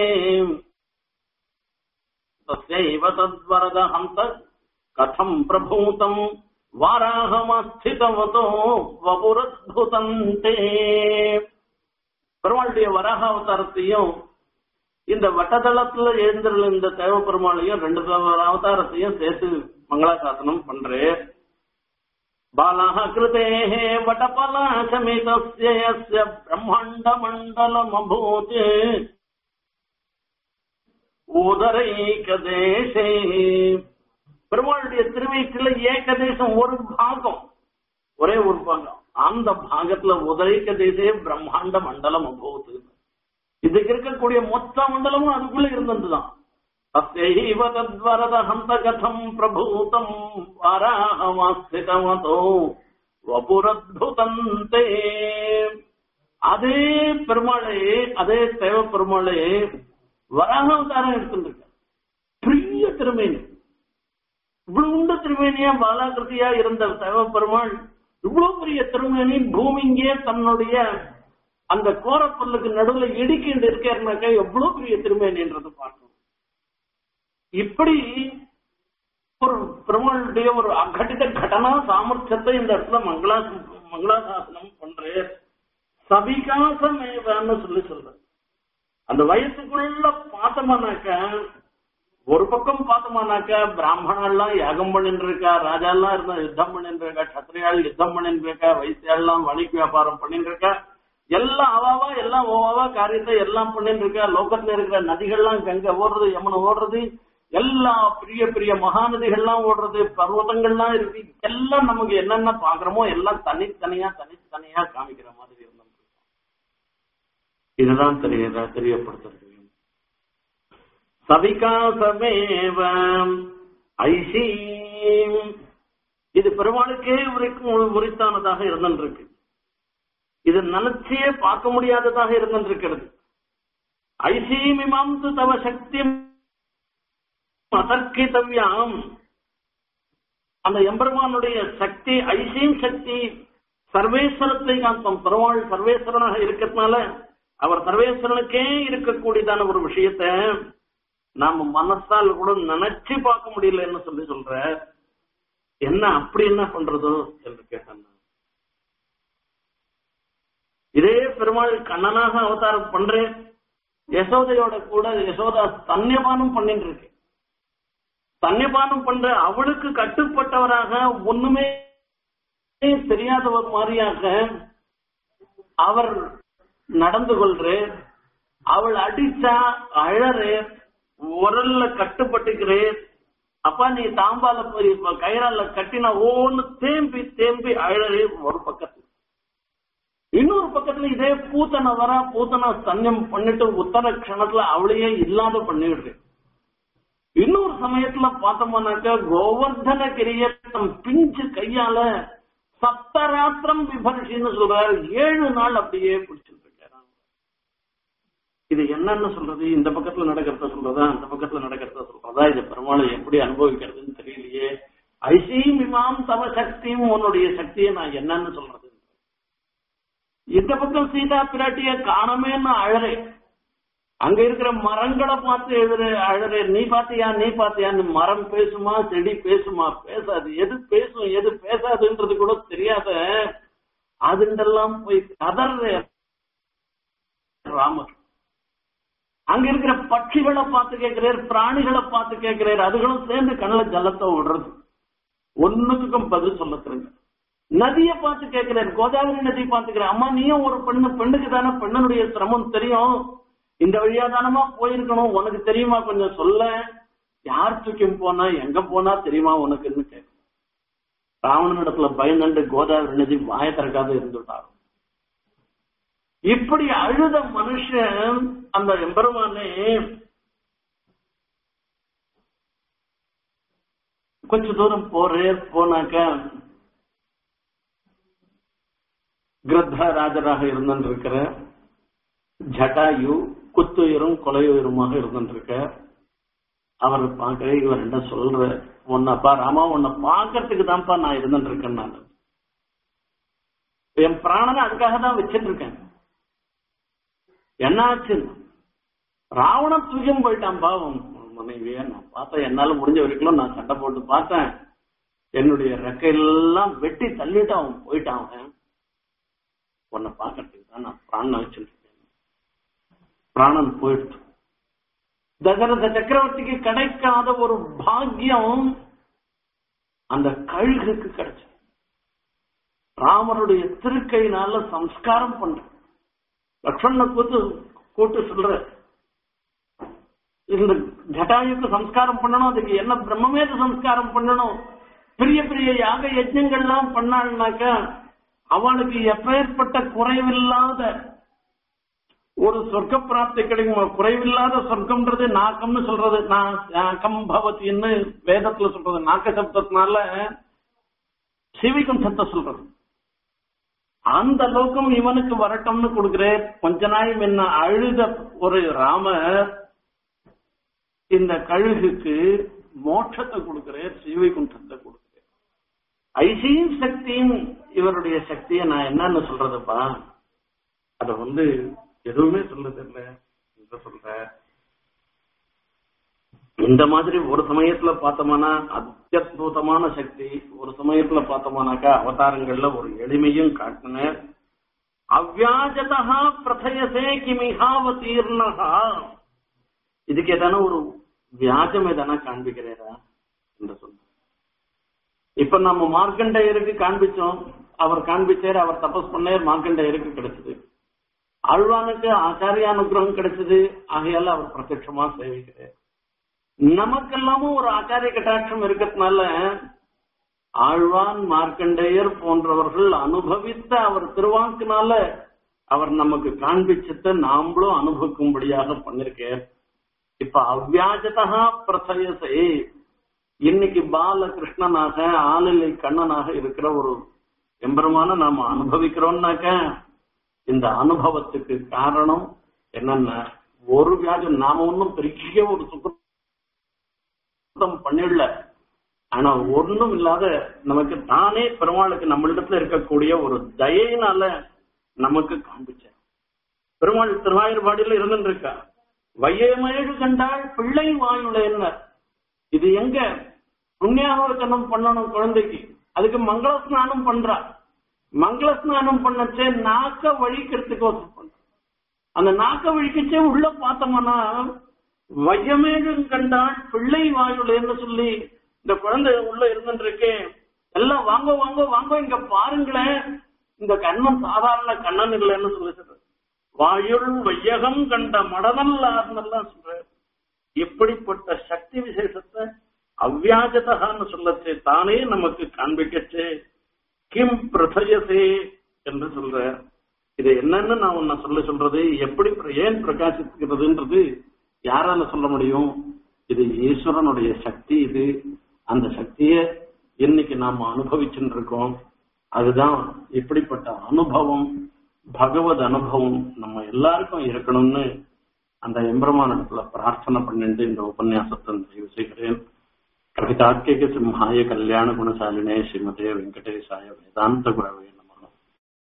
तस्यैव तद्वरद हन्त कथम् प्रभूतम् வாராகமஸ்திதவதோ வபுரத்புதந்தே பெருமாளுடைய வராக அவதாரத்தையும் இந்த வட்டதளத்துல எழுந்திருந்த இந்த தேவ பெருமாளையும் ரெண்டு அவதாரத்தையும் சேர்த்து மங்களாசாசனம் பண்றேன் बालः कृतेः वटपलाशमितस्य यस्य ब्रह्माण्डमण्डलमभूत् உதரைகதேசே பெருமாளுடைய திருவயிற்றுல ஏகதேசம் ஒரு பாகம் ஒரே ஒரு பாகம் அந்த பாகத்துல உதரைக்க தேசே பிரம்மாண்ட மண்டலம் அபோது இதுக்கு இருக்கக்கூடிய மொத்த மண்டலமும் அதுக்குள்ள இருந்ததுதான் அஸ்யைவ தத்வரத ஹந்த கதம் பிரபூதம் வாராகமாஸ்திதமதோ வபுரத்புதந்தே அதே பெருமாளே அதே தேவ பெருமாளே வராக அவதாரம் எடுத்துருக்க பெரிய திருமேனி இவ்வளவு உண்ட திருமேனியா பாலாகிருதியா இருந்த தேவ பெருமாள் இவ்வளவு பெரிய திருமேனி பூமிங்கே தன்னுடைய அந்த கோரப்பல்லுக்கு நடுவுல இடிக்கிட்டு இருக்காருனாக்கா எவ்வளவு பெரிய திருமேனின்றது பார்க்கணும் இப்படி ஒரு பெருமாளுடைய ஒரு அகடித கடனா சாமர்த்தியத்தை இந்த இடத்துல மங்களா மங்களாசாசனம் பண்றேன் சபிகாசமேவான்னு சொல்லி சொல்ற அந்த வயசுக்குள்ள பார்த்தோம்னாக்க ஒரு பக்கம் பார்த்தோம்னாக்க பிராமணாலாம் யாகம் பண்ணிட்டு இருக்கா ராஜாலாம் இருந்தா யுத்தம் பண்ணிட்டு இருக்கா கத்திரியாள் யுத்தம் பண்ணிட்டு இருக்கா வைசியாள்லாம் வணிக வியாபாரம் பண்ணிட்டு இருக்கா எல்லாம் அவாவா எல்லாம் ஓவாவா காரியத்தை எல்லாம் பண்ணிட்டு இருக்கா லோகத்துல இருக்கிற நதிகள்லாம் கங்கை ஓடுறது யமுனை ஓடுறது எல்லா பெரிய பெரிய மகாநதிகள்லாம் ஓடுறது பர்வதங்கள்லாம் இருக்கு எல்லாம் நமக்கு என்னென்ன பாக்குறோமோ எல்லாம் தனித்தனியா தனித்தனியா காமிக்கிற மாதிரி இருந்தோம் இதுதான் தெரிய தெரியப்படுத்துறது சவிகாசமேவ ஐசீம் இது பெருமாளுக்கே உரைக்கும் உரித்தானதாக இருந்திருக்கு இது நினைச்சே பார்க்க முடியாததாக இருந்திருக்கிறது ஐசீமிமாம் தவ சக்தி அதற்கிதவ்யாம் அந்த எம்பெருமானுடைய சக்தி ஐசீம் சக்தி சர்வேஸ்வரத்தை காந்தம் பெருமாள் சர்வேஸ்வரனாக இருக்கிறதுனால அவர் சர்வேஸ்வரனுக்கே இருக்கக்கூடியதான ஒரு விஷயத்த நாம மனசால் கூட நினைச்சு பார்க்க முடியலன்னு சொல்லி சொல்ற என்ன அப்படி என்ன பண்றதோ என்று கேட்டான் இதே பெருமாள் கண்ணனாக அவதாரம் பண்றேன் யசோதையோட கூட யசோதா தன்யபானம் பண்ணிட்டு இருக்கு தன்யபானம் பண்ற அவளுக்கு கட்டுப்பட்டவராக ஒண்ணுமே தெரியாதவர் மாதிரியாக அவர் நடந்து கொள்றே அவள் அடிச்சா அழறே உரல்ல கட்டுப்பட்டுக்கிறேன் அப்பா நீ தாம்பால போய் கயிறால கட்டினா ஒன்னு தேம்பி தேம்பி அழறே ஒரு பக்கத்துல இன்னொரு பக்கத்துல இதே பூத்தனை வர பூத்தனை சன்னியம் பண்ணிட்டு உத்தர கணத்துல அவளையே இல்லாத பண்ணிடுறேன் இன்னொரு சமயத்துல பார்த்தோம்னாக்க கோவர்தன கிரியத்தம் பிஞ்சு கையால சப்தராத்திரம் விபர்ஷின்னு சொல்றாரு ஏழு நாள் அப்படியே பிடிச்சிட்டு இருக்காரு இது என்னன்னு சொல்றது இந்த பக்கத்துல நடக்கிறத சொல்றதா அந்த பக்கத்துல நடக்கிறத சொல்றதா இது பெருமாளை எப்படி அனுபவிக்கிறதுன்னு தெரியலையே ஐசீம் இமாம் தவ சக்தியும் உன்னுடைய சக்தியை நான் என்னன்னு சொல்றது இந்த பக்கம் சீதா பிராட்டிய காணமேன்னு அழறேன் அங்க இருக்கிற மரங்களை பார்த்து எழுதுற அழற நீ பாத்தியா நீ பாத்தியான்னு மரம் பேசுமா செடி பேசுமா பேசாது எது பேசும் எது பேசாதுன்றது கூட தெரியாத அதுண்டெல்லாம் போய் கதற ராமர் அங்க இருக்கிற பட்சிகளை பார்த்து கேட்கிறார் பிராணிகளை பார்த்து கேட்கிறார் அதுகளும் சேர்ந்து கண்ணில் ஜலத்தை விடுறது ஒன்னுத்துக்கும் பதில் சொல்ல தெரியுங்க நதியை பார்த்து கேட்கிறார் கோதாவரி நதி பார்த்துக்கிறேன் அம்மா நீயும் ஒரு பெண்ணு பெண்ணுக்கு தானே பெண்ணனுடைய சிரமம் தெரியும் இந்த வழியா தானமா போயிருக்கணும் உனக்கு தெரியுமா கொஞ்சம் சொல்ல யார் தூக்கி போனா எங்க போனா தெரியுமா உனக்குன்னு கேட்கும் ராவணன் இடத்துல பயந்துண்டு கோதாவரி நதி வாய திறக்காத இருந்துட்டார் இப்படி அழுத மனுஷன் அந்த எம்பெருமானே கொஞ்ச தூரம் போறே போனாக்க கிரத்த ராஜராக இருந்திருக்கிற ஜட்டாயு குத்துயிரும் கொலையுயிருமாக இருந்துருக்க அவர் பார்க்கவே இவர் என்ன சொல்ற உன்னப்பா ராமா உன்னை பார்க்கறதுக்கு தான்ப்பா நான் இருந்துட்டு இருக்கேன் நான் என் பிராணனை அதுக்காக தான் வச்சிட்டு இருக்கேன் என்னாச்சு ராவணன் தூக்கம் போயிட்டான்பா உன் மனைவிய நான் பார்த்தேன் என்னால முடிஞ்ச வரைக்கும் நான் சண்டை போட்டு பார்த்தேன் என்னுடைய ரெக்கையெல்லாம் வெட்டி தள்ளிட்டு அவன் போயிட்டான் அவன் உன்னை பார்க்கறதுக்கு தான் நான் பிராணனை வச்சிருக்கேன் பிராணன் போயிடுச்சு தசரத சக்கரவர்த்திக்கு கிடைக்காத ஒரு பாக்கியம் அந்த கழுகுக்கு கிடைச்சு ராமருடைய திருக்கையினால சம்ஸ்காரம் பண்ற லக்ஷ்மண கூத்து கூட்டு சொல்ற இந்த ஜட்டாயுக்கு சம்ஸ்காரம் பண்ணணும் அதுக்கு என்ன பிரம்மமேத சம்ஸ்காரம் பண்ணணும் பெரிய பெரிய யாக யஜ்யங்கள்லாம் பண்ணாள்னாக்க அவளுக்கு எப்பேற்பட்ட குறைவில்லாத ஒரு சொர்க்க பிராப்தி கிடைக்கும் குறைவில்லாத சொர்க்கம்ன்றது நாக்கம்னு சொல்றது நாக்கம் பவத்தின்னு வேதத்துல சொல்றது நாக்க சப்தத்தினால சிவிக்கும் சத்த சொல்றது அந்த லோகம் இவனுக்கு வரட்டும்னு கொடுக்கிறேன் கொஞ்ச நாள் முன்ன அழுத ஒரு ராமர் இந்த கழுகுக்கு மோட்சத்தை கொடுக்கிறேன் சிவைகுண்டத்தை கொடுக்கிறேன் ஐசியும் சக்தியும் இவருடைய சக்தியை நான் என்னன்னு சொல்றதுப்பா அத வந்து எதுவுமே சொல்ல தெரியல என்று சொல்ற இந்த மாதிரி ஒரு சமயத்துல பார்த்தோம்னா அத்தியுதமான சக்தி ஒரு சமயத்துல பார்த்தோம்னாக்கா அவதாரங்கள்ல ஒரு எளிமையும் காட்டின அவ்வியாஜதா பிரதயசே கிமிகாவதீர்ணகா இதுக்கு எதான ஒரு வியாஜம் எதனா காண்பிக்கிறேரா என்று சொல்ற இப்ப நம்ம மார்க்கண்டேயருக்கு காண்பிச்சோம் அவர் காண்பிச்சார் அவர் தபஸ் பண்ணார் மார்க்கண்டேயருக்கு கிடைச்சது ஆழ்வானுக்கு ஆச்சாரிய அனுகிரகம் கிடைச்சது ஆகையால அவர் பிரத்யட்சமா சேவிக்கிறார் நமக்கெல்லாமும் ஒரு ஆச்சாரிய கட்டாட்சம் இருக்கிறதுனால ஆழ்வான் மார்க்கண்டேயர் போன்றவர்கள் அனுபவித்த அவர் திருவாக்குனால அவர் நமக்கு காண்பிச்சத நாமளும் அனுபவிக்கும்படியாக பண்ணிருக்கேன் இப்ப அவ்வியாஜதா பிரசயசே இன்னைக்கு பாலகிருஷ்ணனாக ஆளிலை கண்ணனாக இருக்கிற ஒரு எம்பெருமான நாம அனுபவிக்கிறோம்னாக்க இந்த அனுபவத்துக்கு காரணம் என்னன்னா ஒரு வியாஜம் நாம ஒன்னும் பெரிய ஒரு சுத்தம் பண்ணிடல ஆனா ஒண்ணும் இல்லாத நமக்கு தானே பெருமாளுக்கு நம்மளிடத்துல இருக்கக்கூடிய ஒரு தயையினால நமக்கு காண்பிச்ச பெருமாள் திருவாயூர்பாடியில இருந்துட்டு இருக்கா வையமேழு கண்டால் பிள்ளை வாயுல என்ன இது எங்க புண்ணியாவர்த்தனம் பண்ணணும் குழந்தைக்கு அதுக்கு மங்கள ஸ்நானம் பண்றா மங்கள ஸ்நானம் பண்ணச்சே நாக்க வழிக்கிறதுக்கு பண்ற அந்த நாக்க வழிக்கச்சே உள்ள பார்த்தோம்னா வையமேழும் கண்டால் பிள்ளை வாயுலேன்னு சொல்லி இந்த குழந்தை உள்ள இருந்துட்டு இருக்கேன் எல்லாம் வாங்க வாங்க வாங்க இங்க பாருங்களேன் இந்த கண்ணன் சாதாரண கண்ணன் இல்லைன்னு சொல்லி சொல்ற வாயுள் வையகம் கண்ட மடனல்லார்னெல்லாம் சொல்ற எப்படிப்பட்ட சக்தி விசேஷத்தை அவ்வியாஜதான்னு சொல்லச்சே தானே நமக்கு காண்பிக்கச்சே கிம் பிரதயசே என்று சொல்ற இது என்னன்னு நான் உன்னை சொல்ல சொல்றது எப்படி ஏன் பிரகாசிக்கிறதுன்றது யாரால சொல்ல முடியும் இது ஈஸ்வரனுடைய சக்தி இது அந்த சக்தியை இன்னைக்கு நாம அனுபவிச்சுட்டு இருக்கோம் அதுதான் இப்படிப்பட்ட அனுபவம் பகவத் அனுபவம் நம்ம எல்லாருக்கும் இருக்கணும்னு அந்த எம்பெருமானத்துல பிரார்த்தனை பண்ணிட்டு இந்த உபன்யாசத்தை நிறைவு செய்கிறேன் கவிதாக்கிய சிம்ஹாய கல்யாண குணசாலினே ஸ்ரீமதே வெங்கடேசாய வேதாந்த குரவே